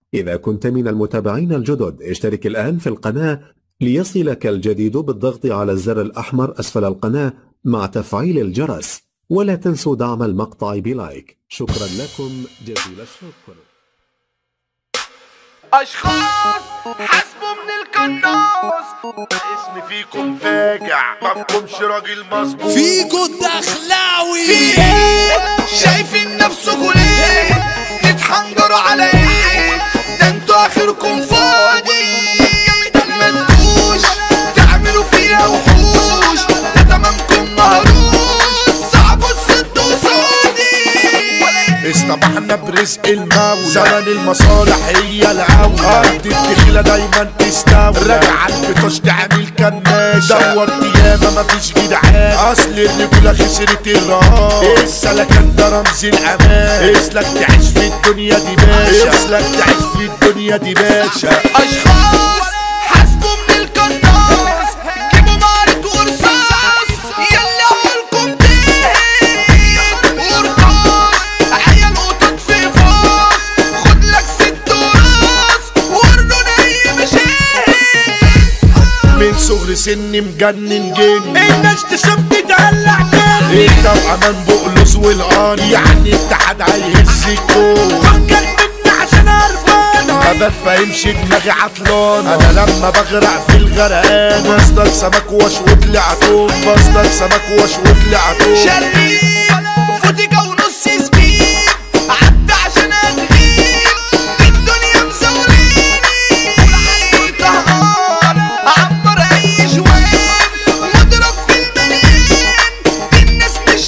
إذا كنت من المتابعين الجدد اشترك الآن في القناة ليصلك الجديد بالضغط على الزر الأحمر أسفل القناة مع تفعيل الجرس ولا تنسوا دعم المقطع بلايك شكرا لكم جزيل الشكر اشخاص حسبوا من القناص اسمي فيكم فاجع مفهومش راجل مظبوط فيكو الدخلاوي في ايه شايفين نفسكوا ليه تتحنجروا على ايه ده انتوا اخركم فاضي ما تجوش تعملوا فيها وحوش ده تمامكم مهروس صعب الصد وصادي اصطبحنا برزق المولى زمن المصالح هي العودة أرض الدخلة دايما تستولى راجع البطاش تعمل كماشة دورت ياما مفيش جدعان أصل الرجولة خسرت الرهان السلكان ده رمز الأمان اسلك تعيش في الدنيا دي باشا اسلك تعيش في الدنيا دي باشا اشخاص حسبوا من القناص جيبوا مارد ورصاص يلا عقولكم تهد ورقاص عيال قطط في فاص خد لك ست وراس ورنون اي مشاهد من صغر سني مجنن جني الناس تشم تدلع تاني انت وامان بقلص والقان يعني اتحاد هيهز الكون فكك مني عشان عرفانة ما بفهمش دماغي عطلان انا لما بغرق في الغرقان بصطاد سمك واشوط لي عطوم بصطاد سمك واشوط لي عطوم شرير فوتيكا ونص سبيد عدى عشان اتغيب الدنيا مزوليني والعيل طهقان عمر اي جوان واضرب في المليان الناس مش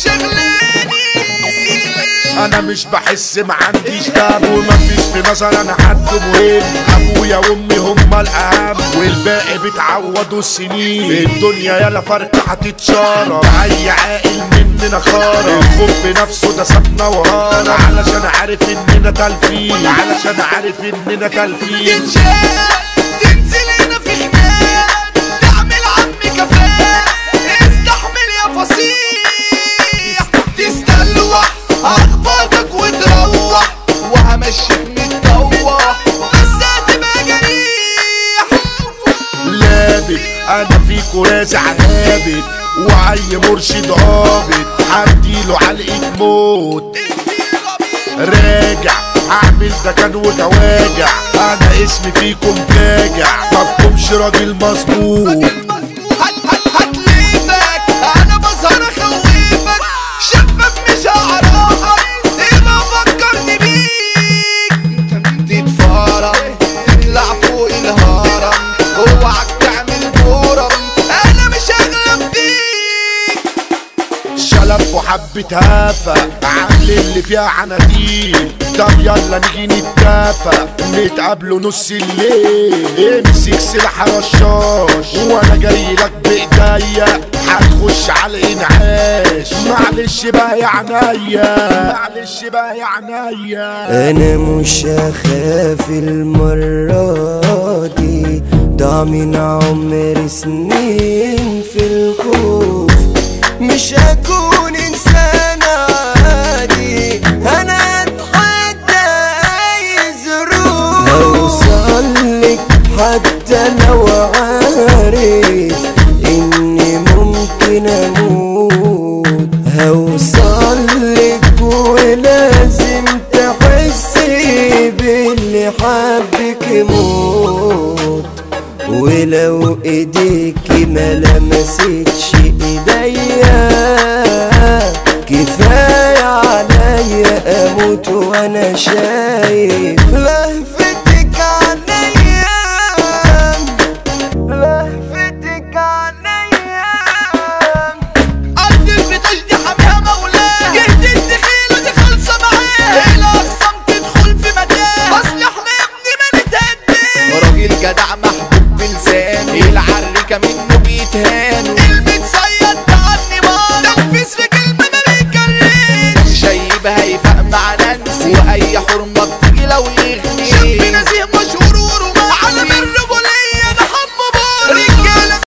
شغلاني انا مش بحس ما عنديش دم ومفيش في نظر انا حد مهم ابويا وامي هما الاهم والباقي بتعوضوا السنين الدنيا يالا فرق هتتشارك اي عاقل مننا خارج الخوف بنفسه ده سابنا وهارة علشان عارف اننا تلفين علشان عارف اننا تلفين تنشال تنزل هنا في خناق تعمل عمي كفاء استحمل يا فصيح تستلوح هخبطك وتروح وهمشيك متطوح بس هتبقى جريح لابد انا فيكو رازع هابد وعي مرشد هابط هديله علقة موت راجع هعمل ده كان وتواجع انا اسمي فيكم فاجع مفهومش راجل مظبوط هت- هت- هتليفك انا بظهر اخوفك شباب مش هعرفك يبقى فكرني بيك انت مين تتفرج تطلع فوق الهرم اوعك تعمل بورم انا مش هغلب بيك شلف وحبة هافة عامل اللي فيها عناديل طب يلا نيجي نتكافى نتقابلوا نص الليل امسك سلاح رشاش وانا جاي لك بايديا هتخش على الانعاش معلش بقى يا عينيا معلش بقى يا عينيا انا مش هخاف المرة دي ضاع من عمري سنين في الخوف مش هكون انسان عادي انا اتحدى اي ظروف هوصلك حتى لو عارف اني ممكن اموت هوصلك ولازم تحسي باللي حبك يموت ولو ايديكي ما لمستش ايديا كفاية عليا اموت وانا شايف لهفة